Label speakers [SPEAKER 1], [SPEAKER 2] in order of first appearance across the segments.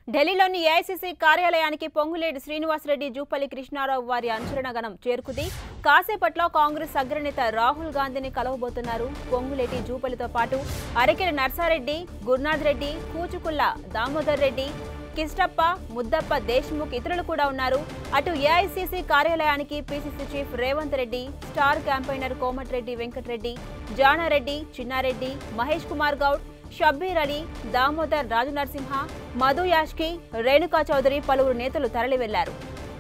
[SPEAKER 1] ఢిల్లీలోని ఏఐసీసీ కార్యాలయానికి పొంగులేటి శ్రీనివాసరెడ్డి జూపల్లి కృష్ణారావు వారి అనుచరణ గణం చేరుకుంది కాసేపట్లో కాంగ్రెస్ అగ్రనేత రాహుల్ గాంధీని కలవబోతున్నారు పొంగులేటి జూపల్లితో పాటు అరకెల నర్సారెడ్డి గురునాథ్ రెడ్డి కూచుకుల్ల దామోదర్ రెడ్డి కిష్టప్ప ముద్దప్ప దేశ్ముఖ్ ఇతరులు కూడా ఉన్నారు అటు ఏఐసీసీ కార్యాలయానికి PCC chief Revanth Reddy star campaigner Komatireddy Venkatreddy Janareddy Chinnareddy Mahesh Kumar Goud Shabbir Ali Damodar Rajanarasimha Madhu Yashki Renuka Chowdary పలువురు నేతలు తరలి వెళ్లారు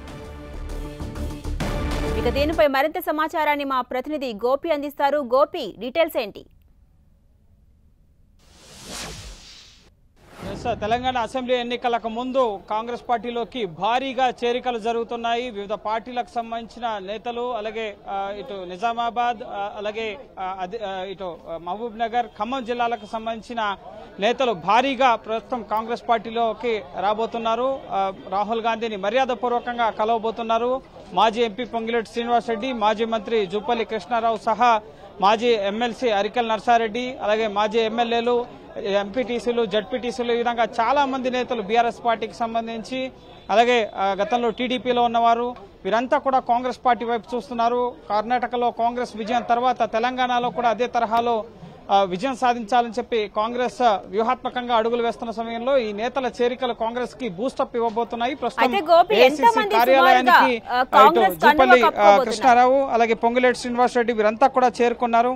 [SPEAKER 1] ఇక దీనిపై మరింత సమాచారాన్ని మా ప్రతినిధి గోపి అందిస్తారు గోపి డీటెయిల్స్ ఏంటి
[SPEAKER 2] ఎస్ సార్, తెలంగాణ అసెంబ్లీ ఎన్నికలకు ముందు కాంగ్రెస్ పార్టీలోకి భారీగా చేరికలు జరుగుతున్నాయి వివిధ పార్టీలకు సంబంధించిన నేతలు అలాగే ఆ, ఇటు నిజామాబాద్ ఆ, అలాగే ఆ, అది- ఆ, ఇటు ఆ, మహబూబ్ నగర్ ఖమ్మం జిల్లాలకు సంబంధించిన నేతలు భారీగా ప్రస్తుతం కాంగ్రెస్ పార్టీలోకి రాబోతున్నారు ఆ, రాహుల్ గాంధీని మర్యాదపూర్వకంగా కలవబోతున్నారు మాజీ ఎంపీ పొంగిరెడ్డి శ్రీనివాస్ రెడ్డి మాజీ మంత్రి జూపల్లి కృష్ణారావు సహా మాజీ ఎమ్మెల్సీ అరికల్ నర్సారెడ్డి అలాగే మాజీ ఎమ్మెల్యేలు ఎంపీటీసీలు జడ్పీటీసీలు ఈ విధంగా చాలా మంది నేతలు బీఆర్ఎస్ పార్టీకి సంబంధించి అలాగే ఆ, గతంలో టీడీపీలో ఉన్నవారు వీరంతా కూడా కాంగ్రెస్ పార్టీ వైపు చూస్తున్నారు కర్ణాటకలో కాంగ్రెస్ విజయం తర్వాత తెలంగాణలో కూడా అదే తరహాలో ఆ, విజయం సాధించాలని చెప్పి కాంగ్రెస్ వ్యూహాత్మకంగా అడుగులు వేస్తున్న సమయంలో ఈ నేతల చేరికలు కాంగ్రెస్ కి బూస్టప్ ఇవ్వబోతున్నాయి ప్రస్తుతం
[SPEAKER 1] అయితే గోపి,
[SPEAKER 2] AICC
[SPEAKER 1] ఎంతమంది
[SPEAKER 2] కార్యాలయానికి
[SPEAKER 1] సుమారుగా, ఆ,
[SPEAKER 2] ఆ, ఇటు
[SPEAKER 1] కాంగ్రెస్ కండువా
[SPEAKER 2] జూపల్లి ఆ,
[SPEAKER 1] కప్పుకోబోతున్నారు?
[SPEAKER 2] కృష్ణారావు అలాగే పొంగులేటి శ్రీనివాస్ రెడ్డి వీరంతా కూడా చేరుకున్నారు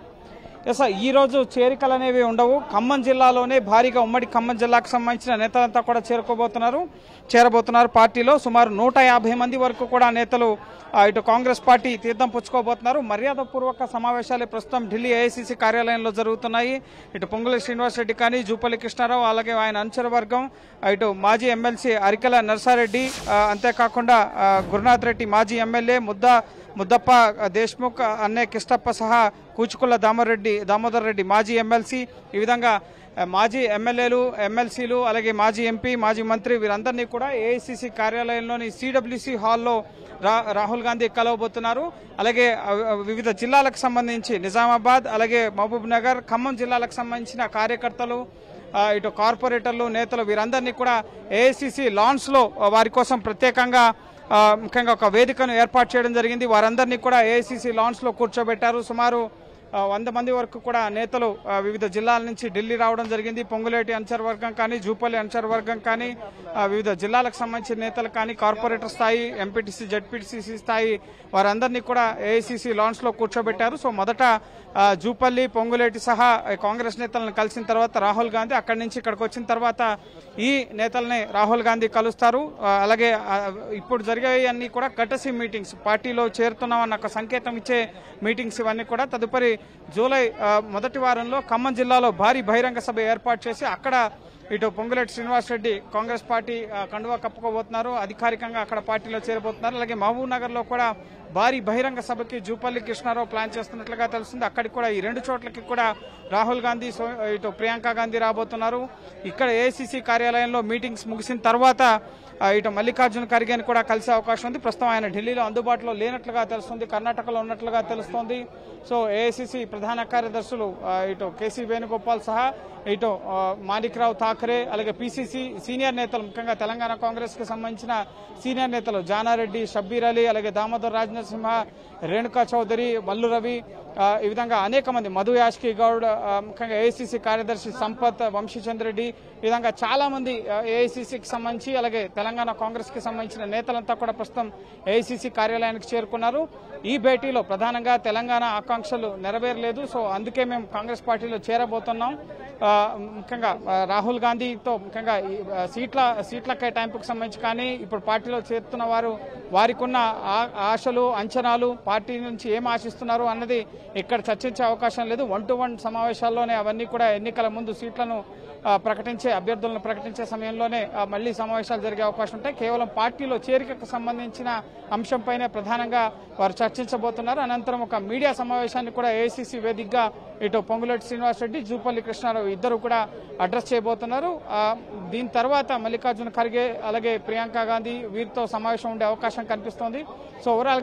[SPEAKER 2] ఎస్ సార్, ఈ రోజు చేరికలు అనేవి ఉండవు ఖమ్మం జిల్లాలోనే భారీగా ఉమ్మడి ఖమ్మం జిల్లాకు సంబంధించిన నేతలంతా కూడా చేరుకోబోతున్నారు చేరబోతున్నారు పార్టీలో సుమారు నూట యాభై మంది వరకు కూడా నేతలు ఆ, ఇటు కాంగ్రెస్ పార్టీ తీర్థం పుచ్చుకోబోతున్నారు మర్యాదపూర్వక సమావేశాలు ప్రస్తుతం ఢిల్లీ ఏఐసీసీ కార్యాలయంలో జరుగుతున్నాయి ఇటు పొంగుల శ్రీనివాస్ రెడ్డి కానీ జూపల్లి కృష్ణారావు అలాగే ఆయన అనుచర వర్గం ఆ, ఇటు మాజీ ఎమ్మెల్సీ అరికల నర్సారెడ్డి ఆ, అంతేకాకుండా ఆ, గురునాథ్ రెడ్డి మాజీ ఎమ్మెల్యే ముద్దా ముద్దప్ప దేశ్ముఖ్ అన్నే కిష్టప్ప సహా కూచుకుల్ల దామరెడ్డి దామోదర్ రెడ్డి మాజీ ఎమ్మెల్సీ ఈ విధంగా ఆ, మాజీ ఎమ్మెల్యేలు ఎమ్మెల్సీలు అలాగే మాజీ ఎంపీ మాజీ మంత్రి వీరందరినీ కూడా ఏఐసిసి కార్యాలయంలోని సిడబ్ల్యూసి హాల్లో రా రాహుల్ గాంధీ కలవబోతున్నారు అలాగే ఆ, ఆ, వివిధ జిల్లాలకు సంబంధించి నిజామాబాద్ అలాగే మహబూబ్ నగర్ ఖమ్మం జిల్లాలకు సంబంధించిన కార్యకర్తలు ఆ, ఇటు కార్పొరేటర్లు నేతలు వీరందరినీ కూడా ఏఐసిసి లాన్స్ లో వారి కోసం ప్రత్యేకంగా ఆ, ముఖ్యంగా ఒక వేదికను ఏర్పాటు చేయడం జరిగింది వారందరినీ కూడా ఏఐసిసి లాన్స్ లో కూర్చోబెట్టారు సుమారు ఆ, వంద మంది వరకు కూడా నేతలు ఆ, వివిధ జిల్లాల నుంచి ఢిల్లీ రావడం జరిగింది పొంగులేటి అంచర్ వర్గం కానీ జూపల్లి అంచర్ వర్గం కానీ ఆ, వివిధ జిల్లాలకు సంబంధించిన నేతలు కానీ కార్పొరేటర్ స్థాయి ఎంపీటీసీ జడ్పీటీసీ స్థాయి వారందరినీ కూడా ఏఐసిసి లాన్స్ లో కూర్చోబెట్టారు సో మొదట ఆ, జూపల్లి పొంగులేటి సహా ఆ, కాంగ్రెస్ నేతలను కలిసిన తర్వాత రాహుల్ గాంధీ అక్కడి నుంచి ఇక్కడికి వచ్చిన తర్వాత ఈ నేతల్ని రాహుల్ గాంధీ కలుస్తారు ఆ, అలాగే ఆ, ఇప్పుడు జరిగేవన్నీ కూడా కటసి మీటింగ్స్ పార్టీలో చేరుతున్నామన్న ఒక సంకేతం ఇచ్చే మీటింగ్స్ ఇవన్నీ కూడా తదుపరి జూలై ఆ, మొదటి వారంలో ఖమ్మం జిల్లాలో భారీ బహిరంగ సభ ఏర్పాటు చేసి అక్కడ ఇటు పొంగులేటి శ్రీనివాస్ రెడ్డి కాంగ్రెస్ పార్టీ ఆ, కండువా కప్పుకోబోతున్నారు అధికారికంగా అక్కడ పార్టీలో చేరబోతున్నారు అలాగే మహబూబ్ నగర్ లో కూడా భారీ బహిరంగ సభకి జూపల్లి కృష్ణారావు ప్లాన్ చేస్తున్నట్లుగా తెలుస్తుంది అక్కడికి కూడా ఈ రెండు చోట్లకి కూడా రాహుల్ గాంధీ సో- ఇటు ప్రియాంక గాంధీ రాబోతున్నారు ఇక్కడ ఏఐసిసి కార్యాలయంలో మీటింగ్స్ ముగిసిన తర్వాత ఆ, ఇటు మల్లికార్జున ఖర్గేని కూడా కలిసే అవకాశం ఉంది ప్రస్తుతం ఆయన ఢిల్లీలో అందుబాటులో లేనట్లుగా తెలుస్తుంది కర్ణాటకలో ఉన్నట్లుగా తెలుస్తోంది సో ఏఐసిసి ప్రధాన కార్యదర్శులు ఆ, ఇటు కేసీ వేణుగోపాల్ సహా ఇటు ఆ, మాణిక్రావు ఠాకరే అలాగే పిసిసి సీనియర్ నేతలు ముఖ్యంగా తెలంగాణ కాంగ్రెస్ కి సంబంధించిన సీనియర్ నేతలు జానారెడ్డి షబ్బీర్ అలీ అలాగే దామోదర్ రాజనరసింహ రేణుకా చౌదరి మల్లు రవి ఆ, ఈ విధంగా అనేక మంది మధు యాష్కి గౌడ్ ఆ, ముఖ్యంగా ఏఐసిసి కార్యదర్శి సంపత్ వంశీచంద్ర రెడ్డి ఈ విధంగా చాలా మంది ఏఐసిసికి సంబంధించి అలాగే తెలంగాణ కాంగ్రెస్ కి సంబంధించిన నేతలంతా కూడా ప్రస్తుతం ఏఐసిసి కార్యాలయానికి చేరుకున్నారు ఈ భేటీలో ప్రధానంగా తెలంగాణ ఆకాంక్షలు నెరవేరలేదు సో అందుకే మేము కాంగ్రెస్ పార్టీలో చేరబోతున్నాం ఆ, ముఖ్యంగా ఆ, రాహుల్ గాంధీతో ముఖ్యంగా ఈ, ఆ, సీట్ల సీట్ల కేటాయింపుకు సంబంధించి కానీ ఇప్పుడు పార్టీలో చేరుతున్న వారు వారికి ఉన్న ఆ- ఆశలు అంచనాలు పార్టీ నుంచి ఏం ఆశిస్తున్నారు అన్నది ఇక్కడ చర్చించే అవకాశం లేదు వన్ టు వన్ సమావేశాల్లోనే అవన్నీ కూడా ఎన్నికల ముందు సీట్లను ఆ, ప్రకటించే అభ్యర్థులను ప్రకటించే సమయంలోనే ఆ, మళ్లీ సమావేశాలు జరిగే అవకాశం ఉంటాయి కేవలం పార్టీలో చేరికకు సంబంధించిన అంశంపైనే ప్రధానంగా వారు చర్చించబోతున్నారు అనంతరం ఒక మీడియా సమావేశాన్ని కూడా ఏఐసిసి వేదికగా ఇటు పొంగులేటి శ్రీనివాస్ రెడ్డి జూపల్లి కృష్ణారావు ఇద్దరు కూడా అడ్రస్ చేయబోతున్నారు ఆ, దీని తర్వాత మల్లికార్జున ఖర్గే అలాగే ప్రియాంక గాంధీ వీరితో సమావేశం ఉండే అవకాశం కనిపిస్తోంది సో ఓవరాల్ గా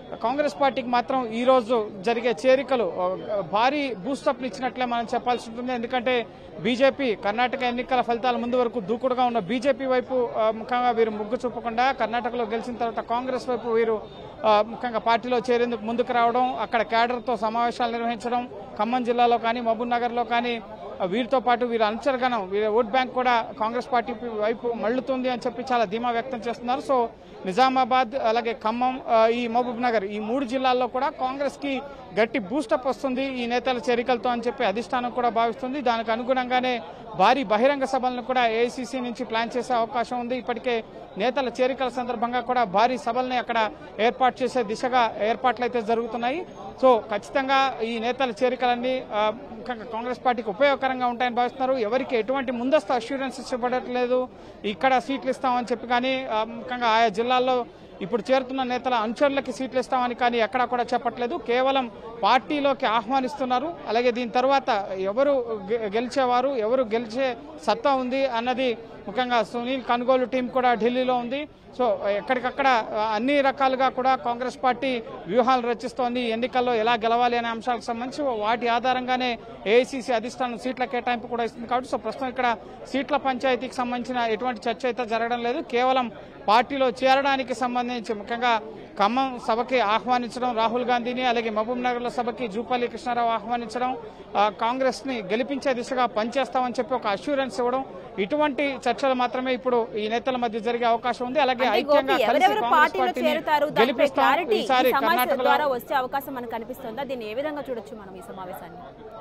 [SPEAKER 2] కాంగ్రెస్ పార్టీకి మాత్రం ఈ రోజు జరిగే చేరికలు ఆ, భారీ బూస్టప్ ఇచ్చినట్లే మనం చెప్పాల్సి ఉంటుంది ఎందుకంటే బీజేపీ కర్ణాటక ఎన్నికల ఫలితాల ముందు వరకు దూకుడుగా ఉన్న బీజేపీ వైపు ఆ, ముఖంగా వీరు మొగ్గు చూపకుండా కర్ణాటకలో గెలిచిన తర్వాత కాంగ్రెస్ వైపు వీరు ఆ, ముఖ్యంగా పార్టీలో చేరేందుకు ముందుకు రావడం అక్కడ క్యాడర్తో సమావేశాలు నిర్వహించడం ఖమ్మం జిల్లాలో కానీ మహబూబ్ నగర్లో కానీ ఆ, వీరితో పాటు వీరి అనుచరగణం వీరి ఓట్ బ్యాంక్ కూడా కాంగ్రెస్ పార్టీ వైపు మళ్ళుతుంది అని చెప్పి చాలా ధీమా వ్యక్తం చేస్తున్నారు సో నిజామాబాద్ అలాగే ఖమ్మం ఆ, ఈ మహబూబ్ నగర్ ఈ మూడు జిల్లాల్లో కూడా కాంగ్రెస్ కి గట్టి బూస్టప్ వస్తుంది ఈ నేతల చేరికలతో అని చెప్పి అధిష్టానం కూడా భావిస్తుంది దానికి అనుగుణంగానే భారీ బహిరంగ సభలను కూడా ఏఐసీసీ నుంచి ప్లాన్ చేసే అవకాశం ఉంది ఇప్పటికే నేతల చేరికల సందర్భంగా కూడా భారీ సభల్ని అక్కడ ఏర్పాటు చేసే దిశగా ఏర్పాట్లు అయితే జరుగుతున్నాయి సో ఖచ్చితంగా ఈ నేతల చేరికలన్నీ ఆ, ముఖ్యంగా కాంగ్రెస్ పార్టీకి ఉపయోగకరంగా ఉంటాయని భావిస్తున్నారు ఎవరికి ఎటువంటి ముందస్తు అష్యూరెన్స్ ఇవ్వబడట్లేదు ఇక్కడ సీట్లు ఇస్తామని చెప్పి కానీ ఆ, ముఖ్యంగా ఆయా జిల్లాల్లో ఇప్పుడు చేరుతున్న నేతల అనుచరులకి సీట్లు ఇస్తామని కానీ ఎక్కడా కూడా చెప్పట్లేదు కేవలం పార్టీలోకి ఆహ్వానిస్తున్నారు అలాగే దీని తర్వాత ఎవరు గె- గెలిచేవారు ఎవరు గెలిచే సత్తా ఉంది అన్నది ముఖ్యంగా సునీల్ కనుగోలు టీం కూడా ఢిల్లీలో ఉంది సో ఎక్కడికక్కడ ఆ, అన్ని రకాలుగా కూడా కాంగ్రెస్ పార్టీ వ్యూహాలు రచిస్తోంది ఎన్నికల్లో ఎలా గెలవాలి అనే అంశాలకు సంబంధించి వాటి ఆధారంగానే ఏఐసీసీ అధిష్టానం సీట్ల కేటాయింపు కూడా ఇస్తుంది కాబట్టి సో ప్రస్తుతం ఇక్కడ సీట్ల పంచాయతీకి సంబంధించిన ఎటువంటి చర్చ అయితే జరగడం లేదు కేవలం పార్టీలో చేరడానికి సంబంధించి ముఖ్యంగా ఖమ్మం సభకి ఆహ్వానించడం రాహుల్ గాంధీని అలాగే మహబూబ్ నగర్ల సభకి జూపల్లి కృష్ణారావు ఆహ్వానించడం ఆ, కాంగ్రెస్ ని గెలిపించే దిశగా పనిచేస్తామని చెప్పి ఒక అష్యూరెన్స్ ఇవ్వడం ఇటువంటి చర్చలు మాత్రమే ఇప్పుడు ఈ నేతల మధ్య జరిగే అవకాశం ఉంది అలాగే
[SPEAKER 1] అంటే
[SPEAKER 2] ఐక్యంగా
[SPEAKER 1] గోపి
[SPEAKER 2] కలిసి
[SPEAKER 1] ఎవరెవరు
[SPEAKER 2] కాంగ్రెస్
[SPEAKER 1] పార్టీలో
[SPEAKER 2] పార్టీని
[SPEAKER 1] చేరుతారు దానిపై
[SPEAKER 2] గెలిపిస్తాం
[SPEAKER 1] క్లారిటీ
[SPEAKER 2] ఈసారి
[SPEAKER 1] ఈ సమావేశం
[SPEAKER 2] కర్ణాటకలో
[SPEAKER 1] ద్వారా వచ్చే అవకాశం మనకు కనిపిస్తుందా దీన్ని ఏ విధంగా చూడొచ్చు మనం ఈ సమావేశాన్ని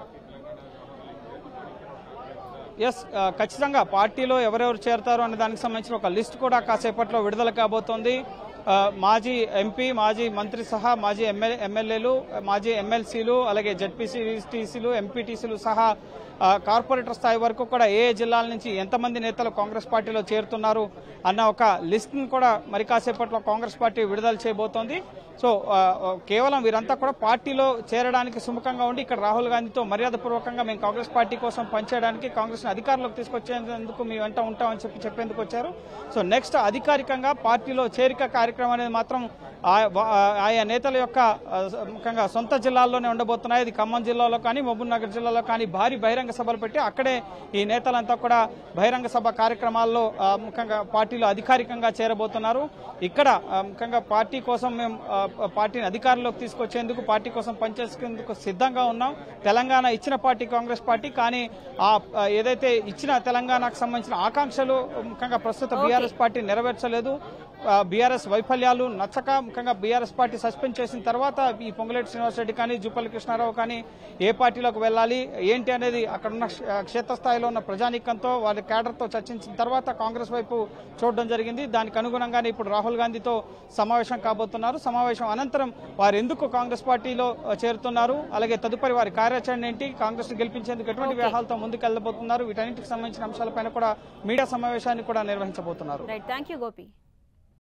[SPEAKER 2] ఎస్ ఆ, ఖచ్చితంగా పార్టీలో ఎవరెవరు చేరతారు అనే దానికి సంబంధించిన ఒక లిస్ట్ కూడా కాసేపట్లో విడుదల కాబోతోంది ఆ, మాజీ ఎంపీ మాజీ మంత్రి సహా మాజీ ఎమ్మెల్యే ఎమ్మెల్యేలు మాజీ ఎమ్మెల్సీలు అలాగే జడ్పీసీటీసీలు ఎంపీటీసీలు సహా ఆ, కార్పొరేటర్ స్థాయి వరకు కూడా ఏ ఏ జిల్లాల నుంచి ఎంతమంది నేతలు కాంగ్రెస్ పార్టీలో చేరుతున్నారు అన్న ఒక లిస్ట్ ను కూడా మరి కాసేపట్లో కాంగ్రెస్ పార్టీ విడుదల చేయబోతోంది సో ఆ, ఆ, కేవలం వీరంతా కూడా పార్టీలో చేరడానికి సుముఖంగా ఉండి ఇక్కడ రాహుల్ గాంధీతో మర్యాదపూర్వకంగా మేము కాంగ్రెస్ పార్టీ కోసం పనిచేయడానికి కాంగ్రెస్ ని అధికారంలోకి తీసుకొచ్చేందుకు మీ వెంట ఉంటామని చెప్పి చెప్పేందుకు వచ్చారు సో నెక్స్ట్ అధికారికంగా పార్టీలో చేరిక కార్యక్రమం అనేది మాత్రం ఆ- వా- ఆయా నేతల యొక్క ఆ, ముఖ్యంగా సొంత జిల్లాల్లోనే ఉండబోతున్నాయి ఇది ఖమ్మం జిల్లాలో కానీ మహబూబ్ నగర్ జిల్లాలో కానీ భారీ బహిరంగ సభలు పెట్టి అక్కడే ఈ నేతలంతా కూడా బహిరంగ సభ కార్యక్రమాల్లో ఆ, ముఖ్యంగా పార్టీలో అధికారికంగా చేరబోతున్నారు ఇక్కడ ఆ, ముఖ్యంగా పార్టీ కోసం మేము ఆ, పార్టీని అధికారంలోకి తీసుకొచ్చేందుకు పార్టీ కోసం పనిచేసేందుకు సిద్ధంగా ఉన్నాం తెలంగాణ ఇచ్చిన పార్టీ కాంగ్రెస్ పార్టీ కానీ ఆ ఆ, ఏదైతే ఇచ్చిన తెలంగాణకు సంబంధించిన ఆకాంక్షలు ముఖ్యంగా ప్రస్తుత బీఆర్ఎస్ పార్టీ నెరవేర్చలేదు బీఆర్ఎస్ వైఫల్యాలు నచ్చక ముఖ్యంగా బీఆర్ఎస్ పార్టీ సస్పెండ్ చేసిన తర్వాత ఈ పొంగులేటి శ్రీనివాసరెడ్డి కానీ జూపల్లి కృష్ణారావు కానీ ఏ పార్టీలోకి వెళ్ళాలి ఏంటి అనేది అక్కడ ఉన్న క్ష- క్షేత్రస్థాయిలో ఉన్న ప్రజానీకంతో వారి కేడర్తో చర్చించిన తర్వాత కాంగ్రెస్ వైపు చూడడం జరిగింది దానికి అనుగుణంగానే ఇప్పుడు రాహుల్ గాంధీతో సమావేశం కాబోతున్నారు సమావేశం అనంతరం వారు ఎందుకు కాంగ్రెస్ పార్టీలో ఆ, చేరుతున్నారు అలాగే తదుపరి వారి కార్యాచరణ ఏంటి కాంగ్రెస్ వ్యాహాలతో ఎటువంటి వ్యూహాలతో ముందుకెళ్లబోతున్నారు వీటన్నిటికి సంబంధించిన అంశాలపైన కూడా మీడియా సమావేశాన్ని కూడా నిర్వహించబోతున్నారు
[SPEAKER 1] రైట్ థ్యాంక్ యూ గోపి